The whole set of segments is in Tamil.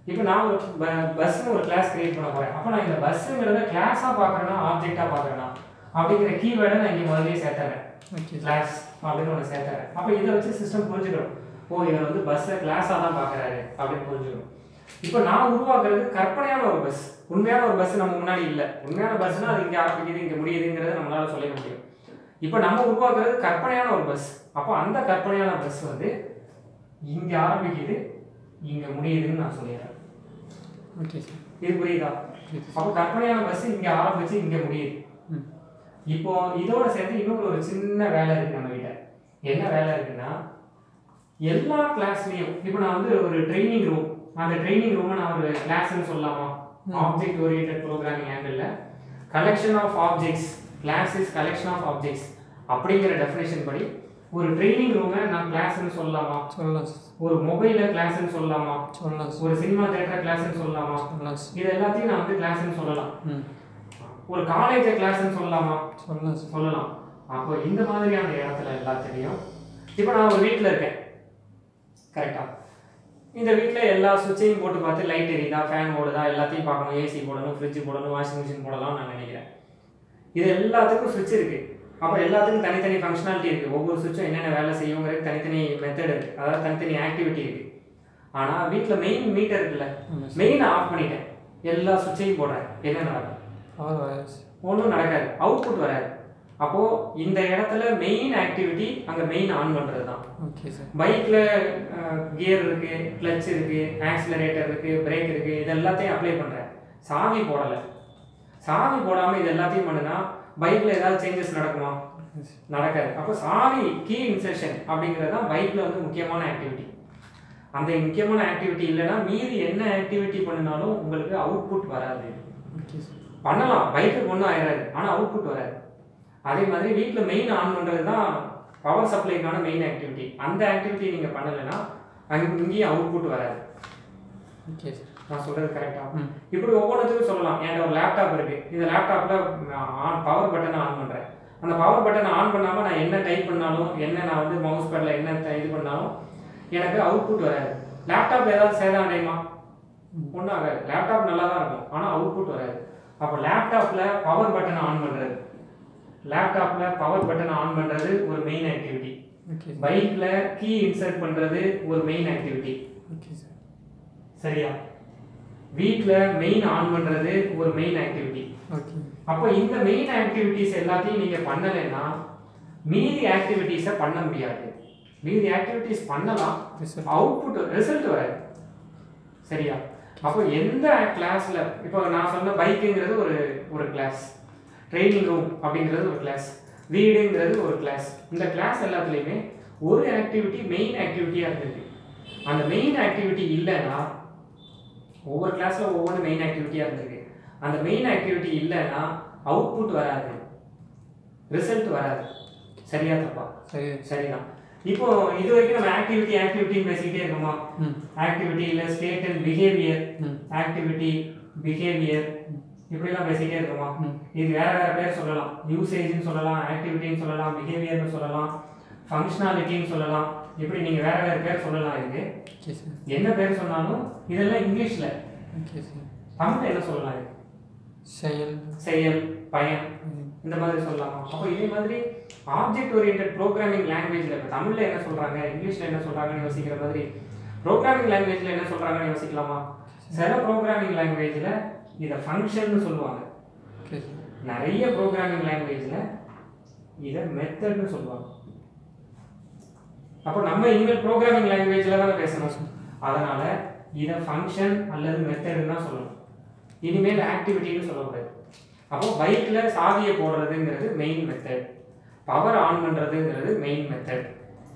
இப்போ நான் ஒரு பஸ்ஸுன்னு ஒரு கிளாஸ் கிரியேட் பண்ண போறேன் அப்போ நான் இந்த பஸ்ஸுங்கிறத கிளாஸாக பார்க்குறேன்னா ஆப்ஜெக்டாக பார்க்குறேன்னா அப்படிங்கிற கீவேர்டை நான் இங்கே முதல்லயே சேர்த்துறேன் ஓகே கிளாஸ் அப்படின்னு ஒன்று சேர்த்துறேன் அப்போ இதை வச்சு சிஸ்டம் புரிஞ்சுக்கணும் ஓ இவர் வந்து பஸ்ஸை கிளாஸாக தான் பார்க்குறாரு அப்படின்னு புரிஞ்சுக்கணும் இப்போ நான் உருவாக்குறது கற்பனையான ஒரு பஸ் உண்மையான ஒரு பஸ் நம்ம முன்னாடி இல்லை உண்மையான பஸ்னா அது இங்கே ஆரம்பிக்குது இங்கே முடியுதுங்கிறத நம்மளால சொல்லிக்க முடியும் இப்போ நம்ம உருவாக்குறது கற்பனையான ஒரு பஸ் அப்போ அந்த கற்பனையான பஸ் வந்து இங்கே ஆரம்பிக்குது இங்கே முடியுதுன்னு நான் சொல்லிடுறேன் ஓகே சார் இது புரியுதா புரியுது அப்போ கற்பனையான பஸ் இங்கே ஆரம்பிச்சு இங்கே முடியுது ம் இப்போ இதோட சேர்த்து இன்னொரு ஒரு சின்ன வேலை இருக்கு நம்ம கிட்ட என்ன வேலை இருக்குன்னா எல்லா கிளாஸ்லயும் இப்போ நான் வந்து ஒரு ட்ரைனிங் ரூம் அந்த ட்ரைனிங் ரூமை நான் ஒரு கிளாஸ்னு சொல்லலாமா object orient programming angle collection of objects class is collection of objects அப்படிங்கிற டெஃபினேஷன் படி ஒரு ட்ரைனிங் ரூமை நான் கிளாஸ்னு சொல்லலாமா சொல்லலாம் சார் ஒரு மொபைல கிளாஸ்னு சொல்லலாமா சொல்லலாம் சார் ஒரு சினிமா தேட்டர் கிளாஸ்னு சொல்லலாமா சொல்லலாம் சார் இது எல்லாத்தையும் நான் வந்து கிளாஸ்னு சொல்லலாம் ம் ஒரு காலேஜ் கிளாஸ்னு சொல்லலாமா சொல்லலாம் சார் சொல்லலாம் அப்போ இந்த மாதிரியான இடத்துல எல்லாத்துலேயும் இப்போ நான் ஒரு வீட்டில் இருக்கேன் கரெக்டா இந்த வீட்டில் எல்லா சுவிட்சையும் போட்டு பார்த்து லைட் எரியுதா ஃபேன் ஓடுதா எல்லாத்தையும் பார்க்கணும் ஏசி போடணும் ஃப்ரிட்ஜ் போடணும் வாஷிங் மிஷின் போடலாம்னு நான் நினைக்கிறேன் இது எல்லாத்துக்கும் சுவிட்ச் இருக்கு அப்போ எல்லாத்துக்கும் தனித்தனி ஃபங்க்ஷனாலிட்டி இருக்கு ஒவ்வொரு சுவிட்சும் என்னென்ன வேலை செய்யுங்கிறது தனித்தனி மெத்தட் இருக்கு அதாவது தனித்தனி ஆக்டிவிட்டி இருக்கு ஆனால் வீட்டில் மெயின் மீட்டர் இருக்குல்ல ஆமாம் சார் மெயினை ஆஃப் பண்ணிட்டேன் எல்லா சுவிட்சையும் போடுறேன் என்ன நடக்கும் பவர் வராது சார் ஒன்றும் நடக்காது அவுட்புட் வராது அப்போ இந்த இடத்துல மெயின் ஆக்டிவிட்டி அங்க மெயின் ஆன் பண்றது தான் ஓகே சார் பைக்ல கியர் இருக்கு கிளச் இருக்கு ஆக்சிலரேட்டர் இருக்கு பிரேக் இருக்கு இது எல்லாத்தையும் அப்ளை பண்றேன் சாவி போடல சாவி போடாம இது எல்லாத்தையும் பண்ணுனா பைக்ல ஏதாவது சேஞ்சஸ் நடக்குமா நடக்காது அப்போ சாவி கீ இன்சர்ஷன் அப்படிங்கிறது தான் பைக்ல வந்து முக்கியமான ஆக்டிவிட்டி அந்த முக்கியமான ஆக்டிவிட்டி இல்லைன்னா மீதி என்ன ஆக்டிவிட்டி பண்ணினாலும் உங்களுக்கு அவுட்புட் வராது ஓகே சார் பண்ணலாம் பைக்குக்கு ஒன்றும் ஆயிடாது ஆனால் அவுட்புட் வராது அதே மாதிரி வீட்டில் மெயின் ஆன் பண்ணுறது தான் பவர் சப்ளைக்கான மெயின் ஆக்டிவிட்டி அந்த ஆக்டிவிட்டி நீங்கள் பண்ணலைன்னா அங்கே இங்கேயும் அவுட்புட் வராது ஓகே சார் நான் சொல்கிறது கரெக்டாக ம் இப்படி ஒவ்வொன்றுத்துக்கும் சொல்லலாம் என்கிட்ட ஒரு லேப்டாப் இருக்குது இந்த லேப்டாப்பில் ஆன் பவர் பட்டனை ஆன் பண்ணுறேன் அந்த பவர் பட்டனை ஆன் பண்ணாமல் நான் என்ன டைப் பண்ணாலும் என்ன நான் வந்து மவுஸ் பேடில் என்ன த- இது பண்ணாலும் எனக்கு அவுட்புட் வராது லேப்டாப் ஏதாவது சேதம் அடையுமா ஒன்றும் ஆகாது லேப்டாப் நல்லா தான் இருக்கும் ஆனால் அவுட்புட் வராது அப்போ லேப்டாப்பில் பவர் பட்டனை ஆன் பண்ணுறது லேப்டாப்பில் பவர் பட்டனை ஆன் பண்ணுறது ஒரு மெயின் ஆக்டிவிட்டி ஓகே சார் பைக்கில் கீ இன்சர்ட் பண்ணுறது ஒரு மெயின் ஆக்டிவிட்டி ஓகே சார் சரியா வீட்டில் மெயின் ஆன் பண்ணுறது ஒரு மெயின் ஆக்டிவிட்டி ஓகே அப்போ இந்த மெயின் ஆக்டிவிட்டிஸ் எல்லாத்தையும் நீங்கள் பண்ணலைன்னா மீதி ஆக்டிவிட்டீஸை பண்ண முடியாது மீதி ஆக்டிவிட்டீஸ் பண்ணலாம் ரிசல்ட் அவுட்புட் ரிசல்ட் வராது சரியா அப்போ எந்த கிளாஸ்ல இப்போ நான் சொன்ன பைக்குங்கிறது ஒரு ஒரு கிளாஸ் ட்ரைனிங் ரூம் அப்படிங்கிறது ஒரு கிளாஸ் வீடுங்கிறது ஒரு கிளாஸ் இந்த கிளாஸ் எல்லாத்துலேயுமே ஒரு ஆக்டிவிட்டி மெயின் ஆக்டிவிட்டியாக இருந்திருக்கு அந்த மெயின் ஆக்டிவிட்டி இல்லைன்னா ஒவ்வொரு கிளாஸ்ல ஒவ்வொரு மெயின் ஆக்டிவிட்டியாக இருந்திருக்கு அந்த மெயின் ஆக்டிவிட்டி இல்லைன்னா அவுட்புட் வராது ரிசல்ட் வராது சரியா தப்பா சரி சரிதான் இப்போ இது வரைக்கும் நம்ம ஆக்டிவிட்டி ஆக்டிவிட்டின்னு பேசிக்கிட்டே இருக்கோமா ம் ஆக்டிவிட்டி இல்லை ஸ்டேட் அண்ட் பிஹேவியர் ம் ஆக்டிவிட்டி பிஹேவியர் இப்படிலாம் பேசிக்கிட்டே இருக்கோமா ம் இது வேற வேற பேர் சொல்லலாம் யூசேஜ்னு சொல்லலாம் ஆக்டிவிட்டின்னு சொல்லலாம் பிஹேவியர்னு சொல்லலாம் ஃபங்க்ஷனாலிட்டின்னு சொல்லலாம் இப்படி நீங்க வேற வேற பேர் சொல்லலாம் இதுக்கு ஓகே சார் என்ன பேர் சொன்னாலும் இதெல்லாம் இங்கிலீஷ்ல ஓகே சார் தமிழ்ல என்ன சொல்லலாம் இது செயல் செயல் பயன் ம், இந்த மாதிரி சொல்லலாமா அப்போ இதே மாதிரி ஆப்ஜெக்ட் ஓரியன்ட் ப்ரோக்ராமிங் லாங்குவேஜ்ல இப்போ தமிழ்ல என்ன சொல்றாங்க இங்கிலீஷ்ல என்ன சொல்றாங்கன்னு யோசிக்கிற மாதிரி ப்ரோக்ராமிங் லாங்குவேஜ்ல என்ன சொல்றாங்கன்னு யோசிக்கலாமா சில ப்ரோக்ராமிங் லாங்குவேஜ்ல இதை ஃபங்க்ஷன்னு சொல்லுவாங்க ஓகே சார் நிறைய ப்ரோக்ராமிங் லாங்குவேஜ்ல இதை மெத்தட்னு சொல்லுவாங்க அப்போ நம்ம இனிமேல் ப்ரோக்ராமிங் லாங்குவேஜ்ல தானே பேசணும் அதனால இதை ஃபங்க்ஷன் அல்லது மெத்தட்னு தான் சொல்லணும் இனிமேல் ஆக்டிவிட்டின்னு சொல்லக்கூடாது அப்போ பைக்ல சாவியை போடுறதுங்கிறது மெயின் மெத்தட் பவர் ஆன் பண்றதுங்கிறது மெயின் மெத்தட்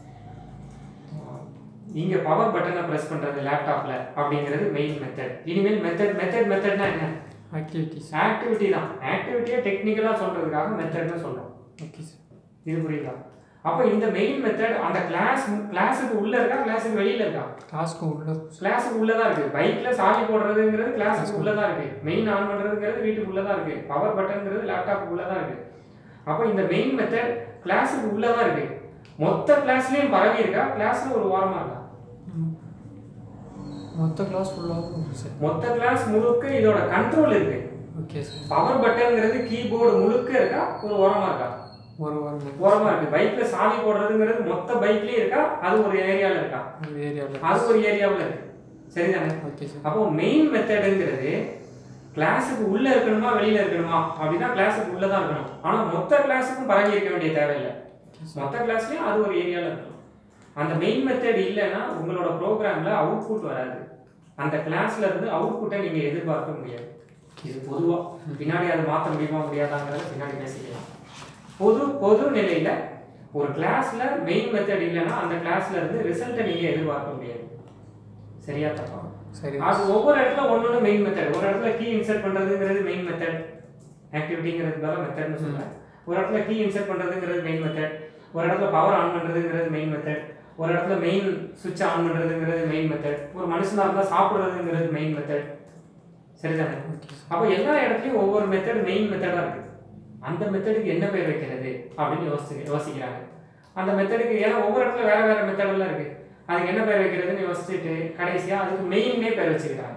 இங்க பவர் பட்டனை பிரஸ் பண்றது லேப்டாப்ல அப்படிங்கிறது மெயின் மெத்தட் இனிமேல் மெத்தட் மெத்தட் மெத்தட்னா என்ன ஆக்டிவிட்டிஸ் ஆக்டிவிட்டி தான் ஆக்டிவிட்டியை டெக்னிக்கலாக சொல்றதுக்காக மெத்தட்னு சொல்றோம் ஓகே சார் இது புரியுதா அப்போ இந்த மெயின் மெத்தட் அந்த கிளாஸ் கிளாஸுக்கு உள்ள இருக்கா கிளாஸுக்கு வெளியில இருக்கா கிளாஸ்க்கு உள்ள கிளாஸுக்கு உள்ளதா இருக்கு பைக்ல சாவி போடுறதுங்கிறது கிளாஸுக்கு உள்ளதா இருக்கு மெயின் ஆன் பண்றதுங்கிறது வீட்டுக்கு உள்ளதா இருக்கு பவர் பட்டன்ங்கிறது லேப்டாப்புக்கு உள்ளதா இருக்கு அப்போ இந்த மெயின் மெத்தட் கிளாஸுக்கு உள்ளதா இருக்கு மொத்த கிளாஸ்லயும் பரவி இருக்கா கிளாஸ்ல ஒரு ஓரமா இருக்கா ம், மொத்த கிளாஸ் ஃபுல்லாகவும் சார் மொத்த கிளாஸ் முழுக்க இதோட கண்ட்ரோல் இருக்கு ஓகே சார் பவர் பட்டன்ங்கிறது கீபோர்டு முழுக்க இருக்கா ஒரு ஓரமா இருக்கா ஒரு வாரம் ஓரமா இருக்கு பைக்ல சாவி போடுறதுங்கிறது மொத்த பைக்லயே இருக்கா அது ஒரு ஏரியால இருக்கா ஒரு ஏரியாவில் அது ஒரு ஏரியாவில் இருக்கு சரிதானே ஓகே சார் அப்போ மெயின் மெத்தடுங்கிறது கிளாஸுக்கு உள்ள இருக்கணுமா வெளியில இருக்கணுமா அப்படின்னா கிளாஸுக்கு உள்ள தான் இருக்கணும் ஆனா மொத்த கிளாஸுக்கும் பரவி இருக்க வேண்டிய தேவையில்லை மொத்த கிளாஸ்லயும் அது ஒரு ஏரியால இருக்கணும் அந்த மெயின் மெத்தட் இல்லைன்னா உங்களோட ப்ரோக்ராம்ல அவுட்புட் வராது அந்த கிளாஸ்ல இருந்து அவுட்புட்டை நீங்க எதிர்பார்க்க முடியாது இது பொதுவா பின்னாடி அதை மாற்ற முடியுமா முடியாதாங்கிறத பின்னாடி பேசிக்கலாம் பொது பொது நிலையில ஒரு கிளாஸ்ல மெயின் மெத்தட் இல்லைன்னா அந்த கிளாஸ்ல இருந்து ரிசல்ட்டை நீங்க எதிர்பார்க்க முடியாது சரியா தப்பா சரி அது ஒவ்வொரு இடத்துல ஒன்னொன்னு மெயின் மெத்தட் ஒரு இடத்துல கீ இன்சர்ட் பண்றதுங்கிறது மெயின் மெத்தட் ஆக்டிவிட்டிங்கிறது பதிலா மெத்தட்னு சொல்றேன் ஒரு இடத்துல கீ இன்சர்ட் பண்றதுங்கிறது மெயின் மெத்தட் ஒரு இடத்துல பவர் ஆன் பண்றதுங்கிறது மெயின் மெத்தட் ஒரு இடத்துல மெயின் சுவிட்ச் ஆன் பண்றதுங்கிறது மெயின் மெத்தட் ஒரு மனுஷனா இருந்தா சாப்பிடுறதுங்கிறது மெயின் மெத்தட் சரிதானே ஓகே அப்போ எல்லா இடத்துலயும் ஒவ்வொரு மெத்தட் மெயின் மெத்தடா இருக்கு அந்த மெத்தடுக்கு என்ன பேர் வைக்கிறது அப்படின்னு யோசி யோசிக்கிறாங்க அந்த மெத்தடுக்கு ஏன்னா ஒவ்வொரு இடத்துல வேற வேற மெத்தடெல்லாம் இருக்கு அதுக்கு என்ன பேர் வைக்கிறதுன்னு யோசிச்சுட்டு கடைசியா அதுக்கு மெயின்னே பேர் வச்சிருக்காங்க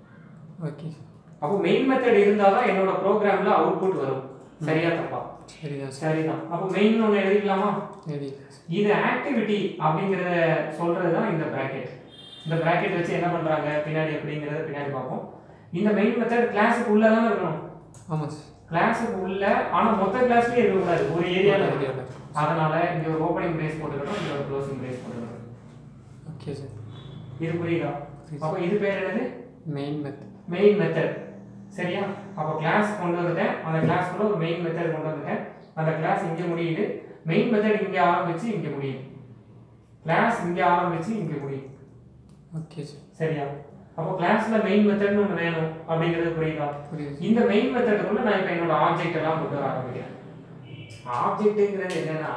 ஓகே அப்போ மெயின் மெத்தட் இருந்தால் தான் என்னோட ப்ரோக்ராம்ல அவுட்புட் வரும் சரியா தப்பா சரிதான் சார் சரிதான் அப்போ மெயின் ஒன்று எழுதிக்கலாமா சரி இது ஆக்டிவிட்டி அப்படிங்கிறத சொல்றது தான் இந்த பிராக்கெட் இந்த பிராக்கெட் வச்சு என்ன பண்றாங்க பின்னாடி எப்படிங்கிறத பின்னாடி பார்ப்போம் இந்த மெயின் மெத்தட் கிளாஸுக்கு உள்ள தானே இருக்கணும் ஆமாம் சார் கிளாஸுக்கு உள்ள ஆனா மொத்த கிளாஸ்லயே இருக்கக்கூடாது ஒரு ஏரியால ஏரியாவில் அதனால இங்க ஒரு ஓப்பனிங் பிரேஸ் போட்டுக்கணும் இங்க ஒரு க்ளோசிங் பிரேஸ் போட்டுக்கணும் ஓகே சார் இது புரியுதா அப்போ இது பேர் என்னது மெயின் மெத்தட் மெயின் மெத்தட் சரியா அப்போ கிளாஸ் கொண்டு வந்துட்டேன் அந்த கிளாஸ்க்குள்ள ஒரு மெயின் மெத்தட் கொண்டு வந்துட்டேன் அந்த கிளாஸ் இங்க முடியுது மெயின் மெத்தட் இங்க ஆரம்பிச்சு இங்க முடியுது கிளாஸ் இங்க ஆரம்பிச்சு இங்க முடியுது ஓகே சார் சரியா அப்போ கிளாஸ்ல மெயின் மெத்தட்னு ஒன்று வேணும் அப்படிங்கிறது புரியுதா புரியுது இந்த மெயின் மெத்தடுக்குள்ள நான் இப்போ என்னோட ஆப்ஜெக்ட் எல்லாம் கொண்டு வர ஆரம்பிக்கிறேன் ஆப்ஜெக்ட்டுங்கிறது என்னன்னா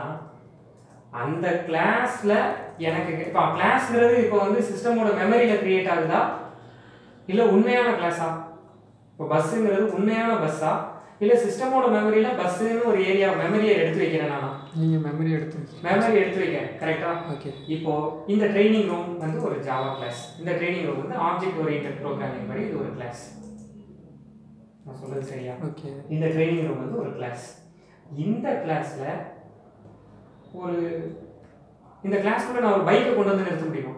அந்த கிளாஸ்ல எனக்கு இப்போ கிளாஸ்ங்கிறது இப்போ வந்து சிஸ்டமோட மெமரியில கிரியேட் ஆகுதா இல்லை உண்மையான கிளாஸா இப்போ பஸ்ஸுங்கிறது உண்மையான பஸ்ஸா இல்லை சிஸ்டமோட மெமரியில பஸ்ஸுன்னு ஒரு ஏரியா மெமரியை எடுத்து வைக்கிறேன் நான் நீங்கள் மெமரி எடுத்து மெமரி எடுத்து வைக்கிறேன் கரெக்டா ஓகே இப்போ இந்த ட்ரைனிங் ரூம் வந்து ஒரு ஜாவா கிளாஸ் இந்த ட்ரைனிங் ரூம் வந்து ஆப்ஜெக்ட் ஓரியன்ட் ப்ரோக்ராமிங் படி இது ஒரு கிளாஸ் நான் சொல்றது சரியா ஓகே இந்த ட்ரைனிங் ரூம் வந்து ஒரு கிளாஸ் இந்த கிளாஸ்ல ஒரு இந்த கிளாஸ்க்குள்ள நான் ஒரு பைக்கை கொண்டு வந்து நிறுத்த முடியுமா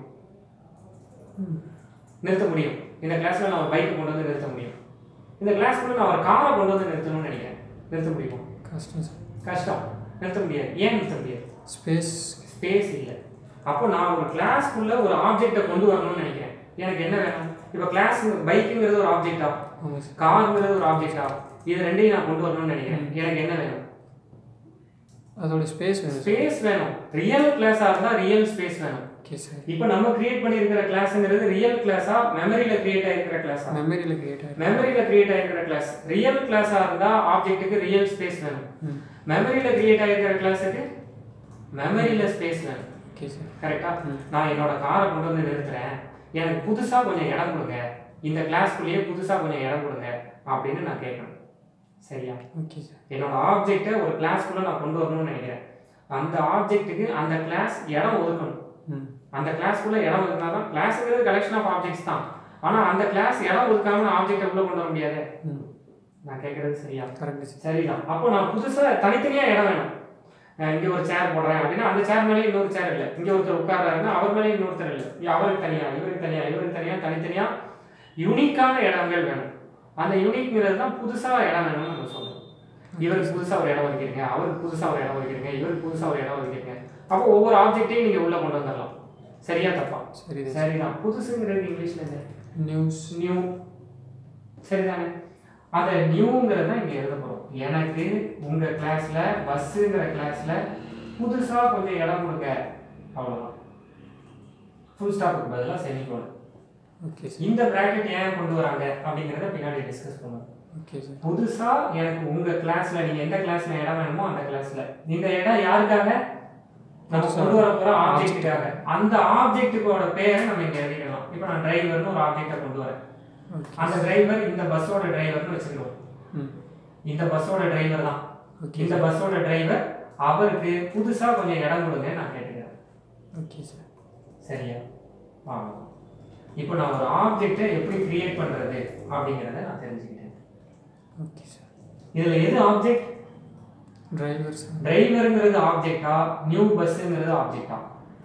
நிறுத்த முடியும் இந்த கிளாஸ்ல நான் ஒரு பைக்கை கொண்டு வந்து நிறுத்த முடியும் இந்த கிளாஸ்க்குள்ள நான் ஒரு காரை கொண்டு வந்து நிறுத்தணும்னு நினைக்கிறேன் நிறுத்த முடியுமா கஷ்டம் சார் கஷ்டம் நிறுத்த முடியாது ஏன் நிறுத்த முடியாது ஸ்பேஸ் ஸ்பேஸ் இல்லை அப்போ நான் ஒரு கிளாஸ்க்குள்ள ஒரு ஆப்ஜெக்டை கொண்டு வரணும்னு நினைக்கிறேன் எனக்கு என்ன வேணும் இப்போ கிளாஸ் பைக்குங்கிறது ஒரு ஆப்ஜெக்டா ஆமாம் சார் காருங்கிறது ஒரு ஆப்ஜெக்டா இது ரெண்டையும் நான் கொண்டு வரணும்னு நினைக்கிறேன் எனக்கு என்ன வேணும் அதோட ஸ்பேஸ் வேணும் சார் ஸ்பேஸ் வேணும் ரியல் கிளாஸா இருந்தா ரியல் ஸ்பேஸ் வேணும் ஓகே சார் இப்போ நம்ம கிரியேட் பண்ணியிருக்கிற கிளாஸ்ங்கிறது ரியல் கிளாஸா மெமரியில கிரியேட் ஆயிருக்கிற கிளாஸா மெமரியில் கிரியேட் ஆகிடும் மெமரியில கிரியேட் ஆயிருக்கிற கிளாஸ் ரியல் கிளாஸா இருந்தா ஆப்ஜெக்ட்டுக்கு ரியல் ஸ்பேஸ் வேணும் ம் மெமரியில கிரியேட் ஆயிருக்கிற கிளாஸுக்கு மெமரியில ஸ்பேஸ் வேணும் ஓகே சார் கரெக்டா ம். நான் என்னோட காரை கொண்டு வந்து நிறுத்துறேன் எனக்கு புதுசா கொஞ்சம் இடம் கொடுங்க இந்த கிளாஸ்க்குள்ளேயே புதுசா கொஞ்சம் இடம் கொடுங்க அப்படின்னு நான் கேட்கணும் சரியா ஓகே சார் என்னோட ஆப்ஜெக்டை ஒரு கிளாஸ்க்குள்ள நான் கொண்டு வரணும்னு நினைக்கிறேன் அந்த ஆப்ஜெக்ட்டுக்கு அந்த கிளாஸ் இடம் ஒதுக்கணும் ம் அந்த கிளாஸ்க்குள்ள இடம் ஒதுக்கினா தான் கிளாஸுங்கிறது கலெக்ஷன் ஆஃப் ஆப்ஜெக்ட்ஸ் தான் ஆனா அந்த கிளாஸ் இடம் ஒதுக்காம நான் ஆப்ஜெக்டை உள்ள கொண்டு வர முடியாது ம் நான் கேட்கறது சரியா கரெக்டு சார் சரிதான் அப்போ நான் புதுசா தனித்தனியா இடம் வேணும் அஹ் இங்க ஒரு சேர் போடுறேன் அப்படின்னா அந்த சேர் மேலே இன்னொரு சேர் இல்லை இங்க ஒருத்தர் உட்கார்றாருன்னா அவர் மேலே இன்னொருத்தர் இல்லை இல்ல அவருக்கு தனியா இவருக்கு தனியா இவருக்கு தனியா தனித்தனியா யூனிக்கான இடங்கள் வேணும் அந்த யூனிக்ங்கிறது தான் புதுசா இடம் வேணும்னு நம்ம சொல்றோம் இவருக்கு புதுசா ஒரு இடம் ஒதுக்கிடுங்க அவருக்கு புதுசா ஒரு இடம் ஒதுக்கிடுங்க இவருக்கு புதுசா ஒரு இடம் ஒதுக்கிடுங்க அப்போ ஒவ்வொரு ஆப்ஜெக்ட்டையும் நீங்க உள்ள கொண்டு வந்துடலாம் சரியா தப்பா சரி சரிதான் புதுசுங்கிறது இங்கிலீஷ்ல என்ன நியூஸ் நியூ சரிதானே அந்த நியூங்கிறது தான் இங்க எழுத போறோம் எனக்கு உங்க கிளாஸ்ல பஸ்ஸுங்கிற கிளாஸ்ல புதுசா கொஞ்சம் இடம் கொடுங்க அவ்வளவுதான் ஃபுல் ஸ்டாப்புக்கு பதிலா செமிகோன் ஓகே சார் இந்த பிராக்கெட் ஏன் கொண்டு வராங்க அப்படிங்கறத பின்னாடி டிஸ்கஸ் பண்ணுவோம் ஓகே சார் புதுசா எனக்கு உங்க கிளாஸ்ல நீங்க எந்த கிளாஸ்ல இடம் வேணுமோ அந்த கிளாஸ்ல இந்த இடம் யாருக்காக நம்ம புதுசா. கொண்டு வர போற ஆப்ஜெக்ட்டுக்காக அந்த ஆப்ஜெக்ட்டுக்கோட பேரை நம்ம இங்க எழுதிக்கலாம் இப்போ நான் டிரைவர்னு ஒரு ஆப்ஜெக்டை கொண்டு வரேன் ஓகே அந்த டிரைவர் இந்த பஸ்ஸோட டிரைவர்னு வச்சுக்கிறோம் ம் இந்த பஸ்ஸோட டிரைவர் தான் ஓகே இந்த பஸ்ஸோட டிரைவர் அவருக்கு புதுசா கொஞ்சம் இடம் கொடுங்க நான் கேட்டுக்கிறேன் ஓகே சார் சரியா வாங்க இப்போ நான் ஒரு ஆப்ஜெக்டை எப்படி கிரியேட் பண்றது அப்படிங்கிறத நான் தெரிஞ்சுக்கிட்டேன் ஓகே சார் இதுல எது ஆப்ஜெக்ட் டிரைவர் சார் டிரைவருங்கிறது ஆப்ஜெக்டா நியூ பஸ்ஸுங்கிறது ஆப்ஜெக்டா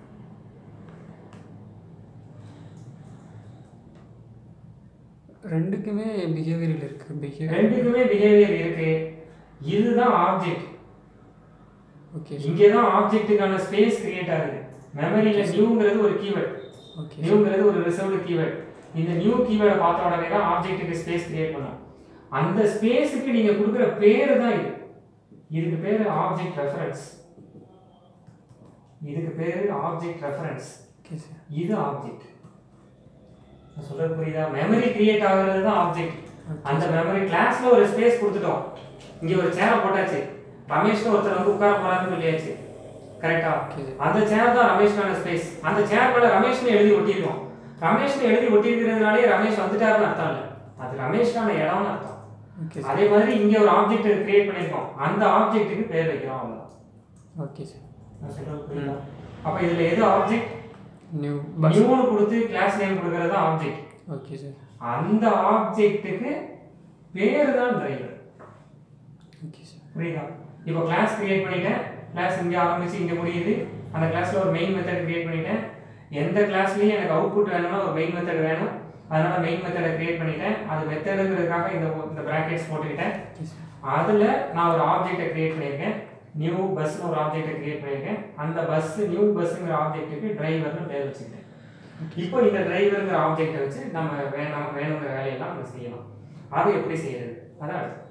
ரெண்டுக்குமே பிஹேவியரில் இருக்குது பிஹேவியர் ரெண்டுக்குமே பிஹேவியர் இருக்கு இதுதான் ஆப்ஜெக்ட் ஓகே சார் இங்கே தான் ஆப்ஜெக்ட்டுக்கான ஸ்பேஸ் கிரியேட் ஆகுது மெமரியில நியூங்கிறது ஒரு கீவேர்ட் ஓகே நியூங்கிறது ஒரு ரிசர்வ்டு கீவேர்ட் இந்த நியூ கீவேர்டை பார்த்த உடனே தான் ஆப்ஜெக்ட்டுக்கு ஸ்பேஸ் கிரியேட் பண்ணும் அந்த ஸ்பேஸுக்கு நீங்க கொடுக்குற பேரு தான் இது இதுக்கு பேரு ஆப்ஜெக்ட் ரெஃபரன்ஸ் இதுக்கு பேரு ஆப்ஜெக்ட் ரெஃபரன்ஸ் ஓகே சார் இது ஆப்ஜெக்ட் நான் சொல்றது புரியுதா மெமரி கிரியேட் ஆகுறது தான் ஆப்ஜெக்ட் அந்த மெமரி கிளாஸ்ல ஒரு ஸ்பேஸ் கொடுத்துட்டோம் இங்க ஒரு சேரை போட்டாச்சு ரமேஷ்னு ஒருத்தர் வந்து உட்கார போறாருன்னு சொல்லியாச்சு கரெக்டா ஓகே சார் அந்த சேர் தான் ரமேஷ்கான ஸ்பேஸ் அந்த சேர் மேல ரமேஷ்னு எழுதி ஒட்டியிருக்கோம் ரமேஷ்னு எழுதி ஒட்டியிருக்கிறதுனாலே ரமேஷ் வந்துட்டாருன்னு அர்த்தம் இல்லை அது ரமேஷ்கான இடம்னு அர்த்தம் ஓகே சார் அதே மாதிரி இங்க ஒரு ஆப்ஜெக்ட் கிரியேட் பண்ணியிருக்கோம் அந்த ஆப்ஜெக்ட்டுக்கு பேர் வைக்கிறோம் அவ்வளவுதான் ஓகே சார் நான் சொல்றது புரியுதா அப்ப இதுல எது ஆப்ஜெக்ட் நியூ பஸ் நியூன்னு கொடுத்து கிளாஸ் நேம் கொடுக்கறது தான் ஆப்ஜெக்ட் ஓகே சார் அந்த ஆப்ஜெக்ட்டுக்கு பேர் தான் டிரைவர் ஓகே சார் புரியுதா இப்போ கிளாஸ் கிரியேட் பண்ணிட்டேன் கிளாஸ் இங்கே ஆரம்பிச்சு இங்கே முடியுது அந்த கிளாஸ்ல ஒரு மெயின் மெத்தட் கிரியேட் பண்ணிட்டேன் எந்த கிளாஸ்லயும் எனக்கு அவுட்புட் வேணும்னா ஒரு மெயின் மெத்தட் வேணும் அதனால மெயின் மெத்தடை கிரியேட் பண்ணிட்டேன் அது மெத்தடுங்கிறதுக்காக இந்த இந்த பிராக்கெட்ஸ் போட்டுக்கிட்டேன் ஓகே சார் அதுல நான் ஒரு ஆப்ஜெக்டை கிரியேட் பண்ணியிருக்கேன் நியூ பஸ்னு ஒரு ஆப்ஜெக்டை கிரியேட் பண்ணியிருக்கேன் அந்த பஸ் நியூ பஸ்ங்கிற ஆப்ஜெக்ட்டுக்கு டிரைவர்னு பேர் வச்சுக்கிட்டேன் இப்போ இந்த டிரைவருங்கிற ஆப்ஜெக்டை வச்சு நம்ம வே நமக்கு வேணுங்கிற வேலையெல்லாம் நம்ம செய்யலாம் அது எப்படி செய்யறது அதான் அடுத்து